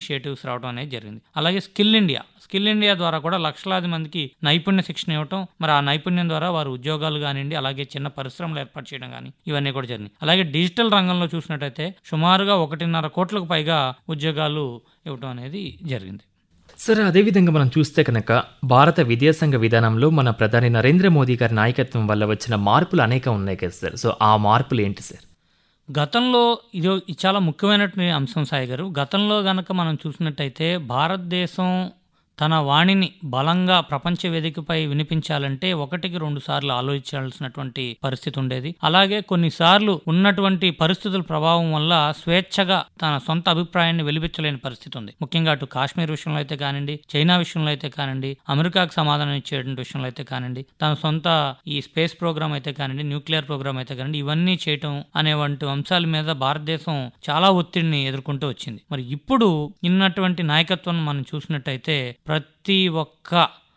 initiatives రావడం అనేది జరిగింది అలాగే స్కిల్ ఇండియా స్కిల్ ఇండియా ద్వారా కూడా లక్షలాది మందికి నైపుణ్య శిక్షణ ఇవ్వటం మరి ఆ నైపుణ్యం ద్వారా వారు ఉద్యోగాలు కానివ్వండి అలాగే చిన్న పరిశ్రమలు ఏర్పాటు చేయడం కానీ ఇవన్నీ కూడా జరిగింది అలాగే డిజిటల్ రంగంలో చూసినట్టయితే సుమారుగా ఒకటిన్నర కోట్లకు పైగా ఉద్యోగాలు ఇవ్వటం అనేది జరిగింది సార్ అదేవిధంగా మనం చూస్తే కనుక భారత విదేశాంగ విధానంలో మన ప్రధాని నరేంద్ర మోదీ గారి నాయకత్వం వల్ల వచ్చిన మార్పులు అనేక ఉన్నాయి కదా సార్ సో ఆ మార్పులు ఏంటి సార్ గతంలో ఇది ఇది చాలా ముఖ్యమైనటువంటి అంశం సాయి గారు గతంలో గనక మనం చూసినట్టయితే భారతదేశం తన వాణిని బలంగా ప్రపంచ వేదికపై వినిపించాలంటే ఒకటికి రెండు సార్లు ఆలోచించాల్సినటువంటి పరిస్థితి ఉండేది అలాగే కొన్నిసార్లు ఉన్నటువంటి పరిస్థితుల ప్రభావం వల్ల స్వేచ్ఛగా తన సొంత అభిప్రాయాన్ని వెలిపించలేని పరిస్థితి ఉంది ముఖ్యంగా అటు కాశ్మీర్ విషయంలో అయితే కానివ్వండి చైనా విషయంలో అయితే కానివ్వండి అమెరికాకు సమాధానం ఇచ్చేటువంటి విషయంలో అయితే కానివ్వండి తన సొంత ఈ స్పేస్ ప్రోగ్రామ్ అయితే కానివ్వండి న్యూక్లియర్ ప్రోగ్రామ్ అయితే కానివ్వండి ఇవన్నీ చేయటం అనేవంటి అంశాల మీద భారతదేశం చాలా ఒత్తిడిని ఎదుర్కొంటూ వచ్చింది మరి ఇప్పుడు ఉన్నటువంటి నాయకత్వం మనం చూసినట్టయితే ప్రతి ఒక్క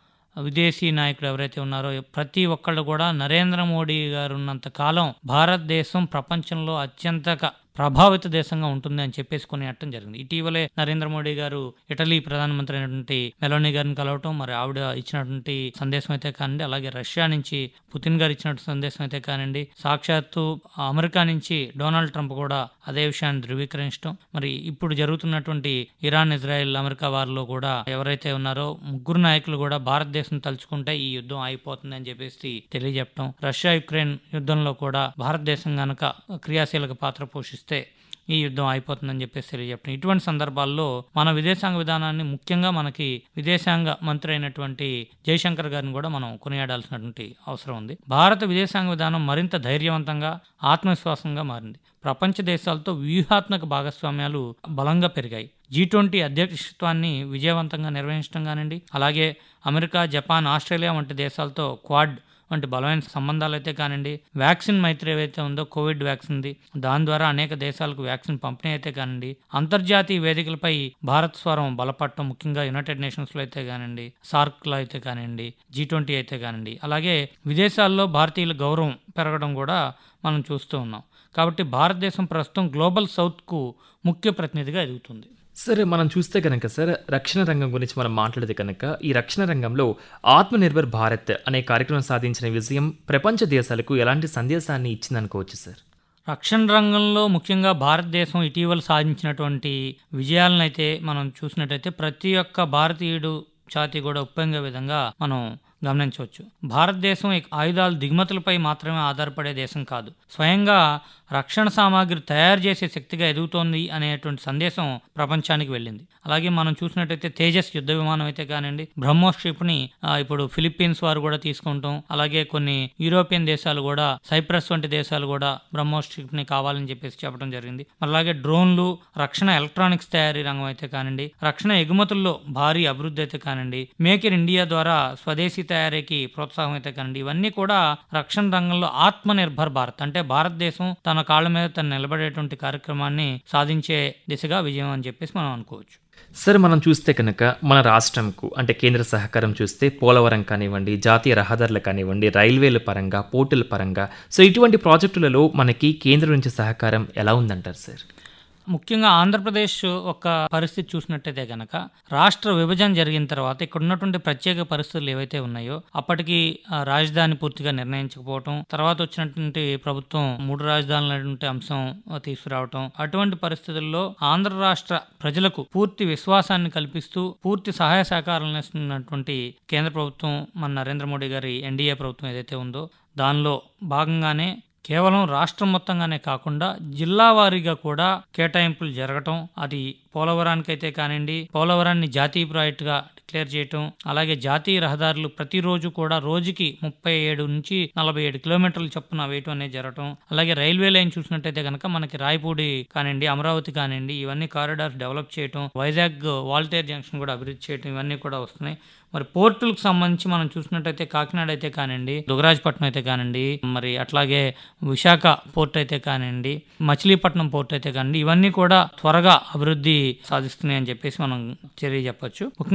విదేశీ నాయకుడు ఎవరైతే ఉన్నారో ప్రతి ఒక్కళ్ళు కూడా నరేంద్ర మోడీ గారు ఉన్నంత కాలం భారతదేశం ప్రపంచంలో అత్యంత ప్రభావిత దేశంగా ఉంటుంది అని చెప్పేసి కొన్ని అట్టం జరిగింది ఇటీవలే నరేంద్ర మోడీ గారు ఇటలీ ప్రధానమంత్రి అయినటువంటి మెలోనీ గారిని కలవటం మరి ఆవిడ ఇచ్చినటువంటి సందేశం అయితే కానివ్వండి అలాగే రష్యా నుంచి పుతిన్ గారు ఇచ్చినటువంటి సందేశం అయితే కానివ్వండి సాక్షాత్తు అమెరికా నుంచి డొనాల్డ్ ట్రంప్ కూడా అదే విషయాన్ని ధృవీకరించడం మరి ఇప్పుడు జరుగుతున్నటువంటి ఇరాన్ ఇజ్రాయెల్ అమెరికా వారిలో కూడా ఎవరైతే ఉన్నారో ముగ్గురు నాయకులు కూడా భారతదేశం తలుచుకుంటే ఈ యుద్ధం అయిపోతుంది అని చెప్పేసి తెలియజెప్పడం రష్యా యుక్రెయిన్ యుద్ధంలో కూడా భారతదేశం గనక క్రియాశీలక పాత్ర పోషిస్తే ఈ యుద్ధం అయిపోతుందని చెప్పేసి తెలియజెప్పడం ఇటువంటి సందర్భాల్లో మన విదేశాంగ విధానాన్ని ముఖ్యంగా మనకి విదేశాంగ మంత్రి అయినటువంటి జయశంకర్ గారిని కూడా మనం కొనియాడాల్సినటువంటి అవసరం ఉంది భారత విదేశాంగ విధానం మరింత ధైర్యవంతంగా ఆత్మవిశ్వాసంగా మారింది ప్రపంచ దేశాలతో వ్యూహాత్మక భాగస్వామ్యాలు బలంగా పెరిగాయి జీ ట్వంటీ అధ్యక్షత్వాన్ని విజయవంతంగా నిర్వహించడం కానివ్వండి అలాగే అమెరికా జపాన్ ఆస్ట్రేలియా వంటి దేశాలతో క్వాడ్ వంటి బలమైన సంబంధాలు అయితే కానివ్వండి వ్యాక్సిన్ మైత్రి ఏవైతే ఉందో కోవిడ్ వ్యాక్సిన్ది దాని ద్వారా అనేక దేశాలకు వ్యాక్సిన్ పంపిణీ అయితే కానివ్వండి అంతర్జాతీయ వేదికలపై భారత్ స్వరం బలపడటం ముఖ్యంగా యునైటెడ్ నేషన్స్లో అయితే కానివ్వండి సార్క్లో అయితే కానివ్వండి జీ ట్వంటీ అయితే కానివ్వండి అలాగే విదేశాల్లో భారతీయుల గౌరవం పెరగడం కూడా మనం చూస్తూ ఉన్నాం కాబట్టి భారతదేశం ప్రస్తుతం గ్లోబల్ సౌత్కు ముఖ్య ప్రతినిధిగా ఎదుగుతుంది సరే మనం చూస్తే కనుక సార్ రక్షణ రంగం గురించి మనం మాట్లాడితే కనుక ఈ రక్షణ రంగంలో ఆత్మనిర్భర్ భారత్ అనే కార్యక్రమం సాధించిన విజయం ప్రపంచ దేశాలకు ఎలాంటి సందేశాన్ని ఇచ్చిందనుకోవచ్చు సార్ రక్షణ రంగంలో ముఖ్యంగా భారతదేశం ఇటీవల సాధించినటువంటి విజయాలను అయితే మనం చూసినట్టయితే ప్రతి ఒక్క భారతీయుడు ఛాతి కూడా ఉప్పొంగే విధంగా మనం గమనించవచ్చు భారతదేశం ఆయుధాల దిగుమతులపై మాత్రమే ఆధారపడే దేశం కాదు స్వయంగా రక్షణ సామాగ్రి తయారు చేసే శక్తిగా ఎదుగుతోంది అనేటువంటి సందేశం ప్రపంచానికి వెళ్ళింది అలాగే మనం చూసినట్టయితే తేజస్ యుద్ధ విమానం అయితే కానివ్వండి బ్రహ్మోస్ ని ఇప్పుడు ఫిలిప్పీన్స్ వారు కూడా తీసుకుంటాం అలాగే కొన్ని యూరోపియన్ దేశాలు కూడా సైప్రస్ వంటి దేశాలు కూడా బ్రహ్మోస్ ని కావాలని చెప్పేసి చెప్పడం జరిగింది అలాగే డ్రోన్లు రక్షణ ఎలక్ట్రానిక్స్ తయారీ రంగం అయితే కానివ్వండి రక్షణ ఎగుమతుల్లో భారీ అభివృద్ధి అయితే కానివ్వండి మేక్ ఇన్ ఇండియా ద్వారా స్వదేశీ తయారీకి ప్రోత్సాహం అయితే కానివ్వండి ఇవన్నీ కూడా రక్షణ రంగంలో ఆత్మ నిర్భర్ భారత్ అంటే భారతదేశం తన కాళ్ళ మీద తను నిలబడేటువంటి కార్యక్రమాన్ని సాధించే దిశగా విజయం అని చెప్పేసి మనం అనుకోవచ్చు సార్ మనం చూస్తే కనుక మన రాష్ట్రంకు అంటే కేంద్ర సహకారం చూస్తే పోలవరం కానివ్వండి జాతీయ రహదారులు కానివ్వండి రైల్వేల పరంగా పోర్టుల పరంగా సో ఇటువంటి ప్రాజెక్టులలో మనకి కేంద్రం నుంచి సహకారం ఎలా ఉందంటారు సార్ ముఖ్యంగా ఆంధ్రప్రదేశ్ ఒక పరిస్థితి చూసినట్టయితే గనక రాష్ట్ర విభజన జరిగిన తర్వాత ఇక్కడ ఉన్నటువంటి ప్రత్యేక పరిస్థితులు ఏవైతే ఉన్నాయో అప్పటికి రాజధాని పూర్తిగా నిర్ణయించకపోవటం తర్వాత వచ్చినటువంటి ప్రభుత్వం మూడు రాజధానులటువంటి అంశం తీసుకురావటం అటువంటి పరిస్థితుల్లో ఆంధ్ర రాష్ట్ర ప్రజలకు పూర్తి విశ్వాసాన్ని కల్పిస్తూ పూర్తి సహాయ సహకారాలను ఇస్తున్నటువంటి కేంద్ర ప్రభుత్వం మన నరేంద్ర మోడీ గారి ఎన్డీఏ ప్రభుత్వం ఏదైతే ఉందో దానిలో భాగంగానే కేవలం రాష్ట్రం మొత్తంగానే కాకుండా జిల్లా వారీగా కూడా కేటాయింపులు జరగటం అది పోలవరానికైతే కానివ్వండి పోలవరాన్ని జాతీయ ప్రాజెక్టుగా డిక్లేర్ చేయటం అలాగే జాతీయ రహదారులు ప్రతిరోజు కూడా రోజుకి ముప్పై ఏడు నుంచి నలభై ఏడు కిలోమీటర్ల చొప్పున వేయటం అనేది జరగటం అలాగే రైల్వే లైన్ చూసినట్టయితే కనుక మనకి రాయపూడి కానివ్వండి అమరావతి కానివ్వండి ఇవన్నీ కారిడార్స్ డెవలప్ చేయటం వైజాగ్ వాల్టేర్ జంక్షన్ కూడా అభివృద్ధి చేయటం ఇవన్నీ కూడా వస్తున్నాయి మరి పోర్టులకు సంబంధించి మనం చూసినట్టయితే కాకినాడ అయితే కానివ్వండి దుగరాజపట్నం అయితే కానివ్వండి మరి అట్లాగే విశాఖ పోర్ట్ అయితే కానివ్వండి మచిలీపట్నం పోర్ట్ అయితే కానివ్వండి ఇవన్నీ కూడా త్వరగా అభివృద్ధి సాధిస్తున్నాయి అని చెప్పేసి మనం తెలియజెప్పచ్చు ముఖ్యంగా ఆంధ్రప్రదేశ్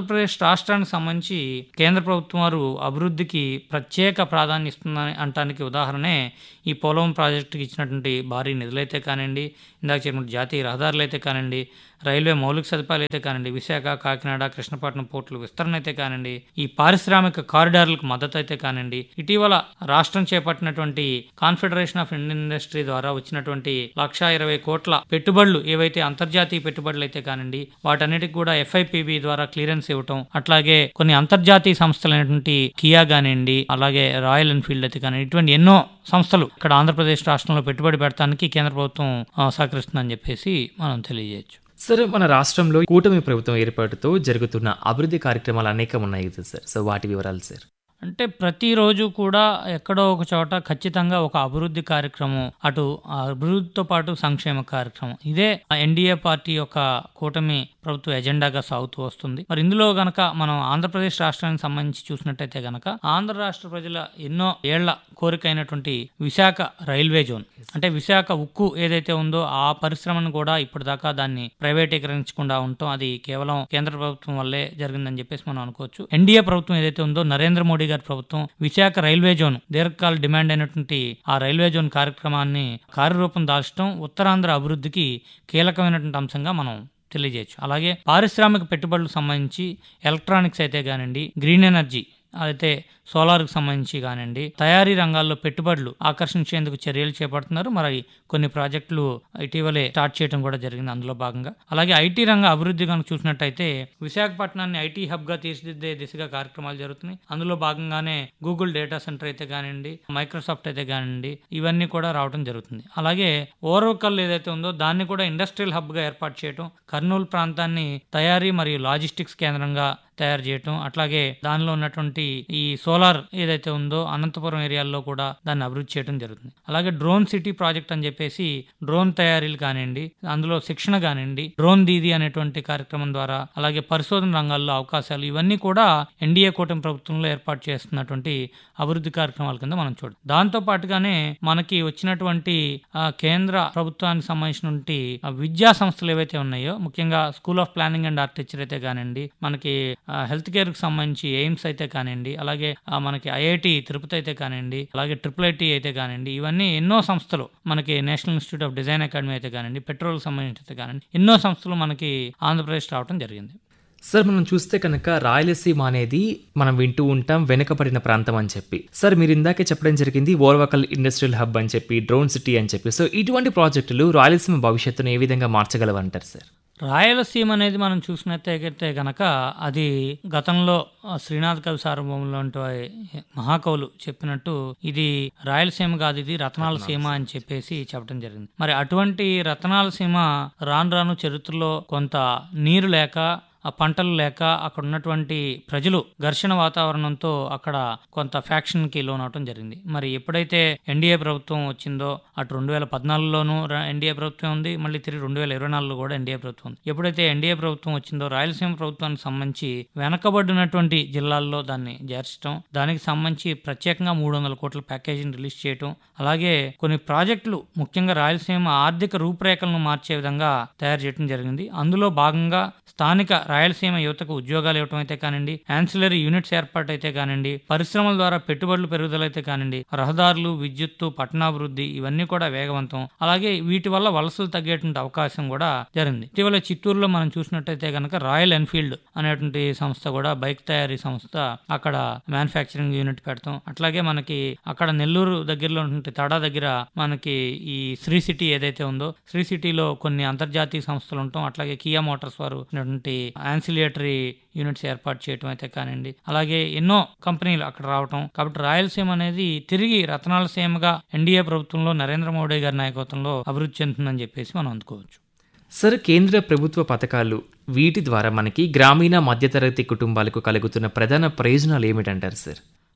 ఆంధ్రప్రదేశ్ రాష్ట్రానికి సంబంధించి కేంద్ర ప్రభుత్వం వారు అభివృద్ధికి ప్రత్యేక ప్రాధాన్యం ఇస్తుందని అంటానికి ఉదాహరణే ఈ పోలవరం ప్రాజెక్టుకి ఇచ్చినటువంటి భారీ నిధులైతే కానివ్వండి ఇందాక చెప్పినట్టు జాతీయ రహదారులు అయితే కానివ్వండి రైల్వే మౌలిక సదుపాయాలు అయితే కానివ్వండి విశాఖ కాకినాడ కృష్ణపట్నం పోర్టుల విస్తరణ అయితే కానివ్వండి ఈ పారిశ్రామిక కారిడార్లకు మద్దతు అయితే కానివ్వండి ఇటీవల రాష్ట్రం చేపట్టినటువంటి కాన్ఫెడరేషన్ ఆఫ్ ఇండియన్ ఇండస్ట్రీ ద్వారా వచ్చినటువంటి లక్షా ఇరవై కోట్ల పెట్టుబడులు ఏవైతే అంతర్జాతీయ పెట్టుబడులు అయితే కానివ్వండి వాటన్నిటికి కూడా ఎఫ్ఐపిబి ద్వారా క్లియరెన్స్ ఇవ్వటం అట్లాగే కొన్ని అంతర్జాతీయ సంస్థలైనటువంటి కియా కానివ్వండి అలాగే రాయల్ ఎన్ఫీల్డ్ అయితే కానీ ఇటువంటి ఎన్నో సంస్థలు ఇక్కడ ఆంధ్రప్రదేశ్ రాష్ట్రంలో పెట్టుబడి పెడతానికి కేంద్ర ప్రభుత్వం ఆ, సహకరిస్తుందని చెప్పేసి మనం తెలియజేయచ్చు సార్ మన రాష్ట్రంలో కూటమి ప్రభుత్వం ఏర్పాటుతో జరుగుతున్న అభివృద్ధి కార్యక్రమాలు అనేకం ఉన్నాయి కదా సార్ సో వాటి వివరాలు సార్ అంటే ప్రతిరోజు కూడా ఎక్కడో ఒక చోట ఖచ్చితంగా ఒక అభివృద్ధి కార్యక్రమం అటు ఆ అభివృద్ధితో పాటు సంక్షేమ కార్యక్రమం ఇదే ఎన్డీఏ పార్టీ యొక్క కూటమి ప్రభుత్వ ఎజెండాగా సాగుతూ వస్తుంది మరి ఇందులో గనక మనం ఆంధ్రప్రదేశ్ రాష్ట్రానికి సంబంధించి చూసినట్టయితే గనక ఆంధ్ర రాష్ట్ర ప్రజల ఎన్నో ఏళ్ల కోరిక అయినటువంటి విశాఖ రైల్వే జోన్ అంటే విశాఖ ఉక్కు ఏదైతే ఉందో ఆ పరిశ్రమను కూడా ఇప్పటిదాకా దాన్ని ప్రైవేటీకరించకుండా ఉండటం అది కేవలం కేంద్ర ప్రభుత్వం వల్లే జరిగిందని చెప్పేసి మనం అనుకోవచ్చు ఎన్డీఏ ప్రభుత్వం ఏదైతే ఉందో నరేంద్ర మోడీ గారి ప్రభుత్వం విశాఖ రైల్వే జోన్ దీర్ఘకాల డిమాండ్ అయినటువంటి ఆ రైల్వే జోన్ కార్యక్రమాన్ని కార్యరూపం దాల్చడం ఉత్తరాంధ్ర అభివృద్ధికి కీలకమైనటువంటి అంశంగా మనం తెలియజేయచ్చు అలాగే పారిశ్రామిక పెట్టుబడులకు సంబంధించి ఎలక్ట్రానిక్స్ అయితే కానివ్వండి గ్రీన్ ఎనర్జీ అయితే సోలార్కి సంబంధించి కానివ్వండి తయారీ రంగాల్లో పెట్టుబడులు ఆకర్షించేందుకు చర్యలు చేపడుతున్నారు మరి కొన్ని ప్రాజెక్టులు ఇటీవలే స్టార్ట్ చేయడం కూడా జరిగింది అందులో భాగంగా అలాగే ఐటీ రంగ అభివృద్ధి కనుక చూసినట్టయితే విశాఖపట్నాన్ని ఐటీ హబ్ గా తీర్చిదిద్దే దిశగా కార్యక్రమాలు జరుగుతున్నాయి అందులో భాగంగానే గూగుల్ డేటా సెంటర్ అయితే కానివ్వండి మైక్రోసాఫ్ట్ అయితే కానివ్వండి ఇవన్నీ కూడా రావడం జరుగుతుంది అలాగే ఓరోకల్ ఏదైతే ఉందో దాన్ని కూడా ఇండస్ట్రియల్ హబ్ గా ఏర్పాటు చేయడం కర్నూలు ప్రాంతాన్ని తయారీ మరియు లాజిస్టిక్స్ కేంద్రంగా తయారు చేయటం అట్లాగే దానిలో ఉన్నటువంటి ఈ సోలార్ ఏదైతే ఉందో అనంతపురం ఏరియాల్లో కూడా దాన్ని అభివృద్ధి చేయడం జరుగుతుంది అలాగే డ్రోన్ సిటీ ప్రాజెక్ట్ అని చెప్పేసి డ్రోన్ తయారీలు కానివ్వండి అందులో శిక్షణ కానివ్వండి డ్రోన్ దీది అనేటువంటి కార్యక్రమం ద్వారా అలాగే పరిశోధన రంగాల్లో అవకాశాలు ఇవన్నీ కూడా ఎన్డీఏ కూటమి ప్రభుత్వంలో ఏర్పాటు చేస్తున్నటువంటి అభివృద్ధి కార్యక్రమాల కింద మనం చూడాలి దాంతో పాటుగానే మనకి వచ్చినటువంటి ఆ, కేంద్ర ప్రభుత్వానికి సంబంధించినటువంటి ఆ, విద్యా సంస్థలు ఏవైతే ఉన్నాయో ముఖ్యంగా school of planning and architecture అయితే కానివ్వండి మనకి హెల్త్ కేర్ కి సంబంధించి ఎయిమ్స్ అయితే కానివ్వండి అలాగే ఆ, మనకి ఐఐటి తిరుపతి అయితే కానివ్వండి అలాగే ట్రిపుల్ ఐటీ అయితే కానివ్వండి ఇవన్నీ ఎన్నో సంస్థలు మనకి national institute of design academy అయితే కానివ్వండి పెట్రోల్ సంబంధించి అయితే కానివ్వండి ఎన్నో సంస్థలు మనకి ఆంధ్రప్రదేశ్ రావడం జరిగింది సార్ మనం చూస్తే కనుక రాయలసీమ అనేది మనం వింటూ ఉంటాం వెనుకబడిన ప్రాంతం అని చెప్పి సార్ మీరు ఇందాకే చెప్పడం జరిగింది ఓర్వకల్ ఇండస్ట్రియల్ హబ్ అని చెప్పి డ్రోన్ సిటీ అని చెప్పి సో ఇటువంటి ప్రాజెక్టులు రాయలసీమ భవిష్యత్తును ఏ విధంగా మార్చగలవంటారు సార్ రాయలసీమ అనేది మనం చూసినట్టయితే గనక అది గతంలో ఆ, శ్రీనాథ్ కవి సార్వభౌమంలో మహాకవులు చెప్పినట్టు ఇది రాయలసీమ కాదు ఇది రతనాల సీమ అని చెప్పేసి చెప్పడం జరిగింది మరి అటువంటి రతనాల సీమ రాను రాను చరిత్రలో కొంత నీరు లేక ఆ పంటలు లేక అక్కడ ఉన్నటువంటి ప్రజలు ఘర్షణ వాతావరణంతో అక్కడ కొంత ఫ్యాక్షన్ కి లోనవటం జరిగింది మరి ఎప్పుడైతే ఎన్డీఏ ప్రభుత్వం వచ్చిందో అటు రెండు వేల పద్నాలుగులోనూ ఎన్డీఏ ప్రభుత్వం ఉంది మళ్ళీ తిరిగి రెండు వేల ఇరవై నాలుగులో కూడా ఎన్డీఏ ప్రభుత్వం ఉంది ఎప్పుడైతే ఎన్డీఏ ప్రభుత్వం వచ్చిందో రాయలసీమ ప్రభుత్వానికి సంబంధించి వెనకబడినటువంటి జిల్లాల్లో దాన్ని చేర్చడం దానికి సంబంధించి ప్రత్యేకంగా మూడు వందల కోట్ల ప్యాకేజీని రిలీజ్ చేయటం అలాగే కొన్ని ప్రాజెక్టులు ముఖ్యంగా రాయలసీమ ఆర్థిక రూపురేఖలను మార్చే విధంగా తయారు చేయడం జరిగింది అందులో భాగంగా స్థానిక రాయలసీమ యువతకు ఉద్యోగాలు ఇవ్వటం అయితే కానివ్వండి యాన్సిలరీ యూనిట్స్ ఏర్పాటు అయితే కానివ్వండి పరిశ్రమల ద్వారా పెట్టుబడులు పెరుగుదల అయితే కానివ్వండి రహదారులు విద్యుత్తు పట్టణాభివృద్ధి ఇవన్నీ కూడా వేగవంతం అలాగే వీటి వల్ల వలసలు తగ్గేటువంటి అవకాశం కూడా జరిగింది ఇటీవల చిత్తూరులో మనం చూసినట్టయితే కనుక రాయల్ ఎన్ఫీల్డ్ అనేటువంటి సంస్థ కూడా బైక్ తయారీ సంస్థ అక్కడ మ్యానుఫ్యాక్చరింగ్ యూనిట్ పెడతాం అట్లాగే మనకి అక్కడ నెల్లూరు దగ్గరలో ఉన్నటువంటి తడా దగ్గర మనకి ఈ శ్రీ సిటీ ఏదైతే ఉందో శ్రీ సిటీలో కొన్ని అంతర్జాతీయ సంస్థలు ఉంటాం అట్లాగే కియా మోటార్స్ వారు ఉన్నటువంటి యాన్సిలియేటరీ యూనిట్స్ ఏర్పాటు చేయటం అయితే కానివ్వండి అలాగే ఎన్నో కంపెనీలు అక్కడ రావటం కాబట్టి రాయలసీమ అనేది తిరిగి రతనాల సీమగా ఎన్డీఏ ప్రభుత్వంలో నరేంద్ర మోడీ గారి నాయకత్వంలో అభివృద్ధి చెందుతుందని చెప్పేసి మనం అందుకోవచ్చు సార్ కేంద్ర ప్రభుత్వ పథకాలు వీటి ద్వారా మనకి గ్రామీణ మధ్యతరగతి కుటుంబాలకు కలుగుతున్న ప్రధాన ప్రయోజనాలు ఏమిటంటారు సార్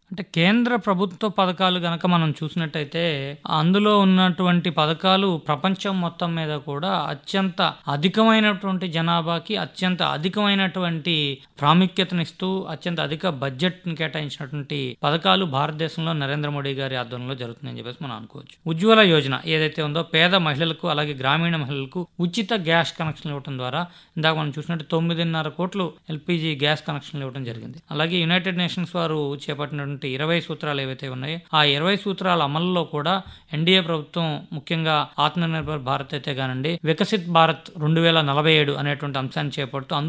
అంటే కేంద్ర ప్రభుత్వ పథకాలు గనక మనం చూసినట్టయితే అందులో ఉన్నటువంటి పథకాలు ప్రపంచం మొత్తం మీద కూడా అత్యంత అధికమైనటువంటి జనాభాకి అత్యంత అధికమైనటువంటి ప్రాముఖ్యతనిస్తూ అత్యంత అధిక బడ్జెట్ని కేటాయించినటువంటి పథకాలు భారతదేశంలో నరేంద్ర మోడీ గారి ఆధ్వర్యంలో జరుగుతుందని చెప్పేసి మనం అనుకోవచ్చు ఉజ్వల యోజన ఏదైతే ఉందో పేద మహిళలకు అలాగే గ్రామీణ మహిళలకు ఉచిత గ్యాస్ కనెక్షన్ ఇవ్వడం ద్వారా ఇందాక మనం చూసినట్టు తొమ్మిదిన్నర కోట్లు ఎల్పిజి గ్యాస్ కనెక్షన్లు ఇవ్వడం జరిగింది అలాగే యునైటెడ్ నేషన్స్ వారు చేపట్టినటువంటి ఇరవై సూత్రాలు ఏవైతే ఉన్నాయో ఆ ఇరవై సూత్రాల అమలులో కూడా ఎన్డీఏ ప్రభుత్వం ముఖ్యంగా ఆత్మనిర్భర్ భారత్ అయితే కానండి వికసిత్ భారత్ రెండు వేల నలభై ఏడు అనేటువంటి అంశాన్ని చేపడుతూ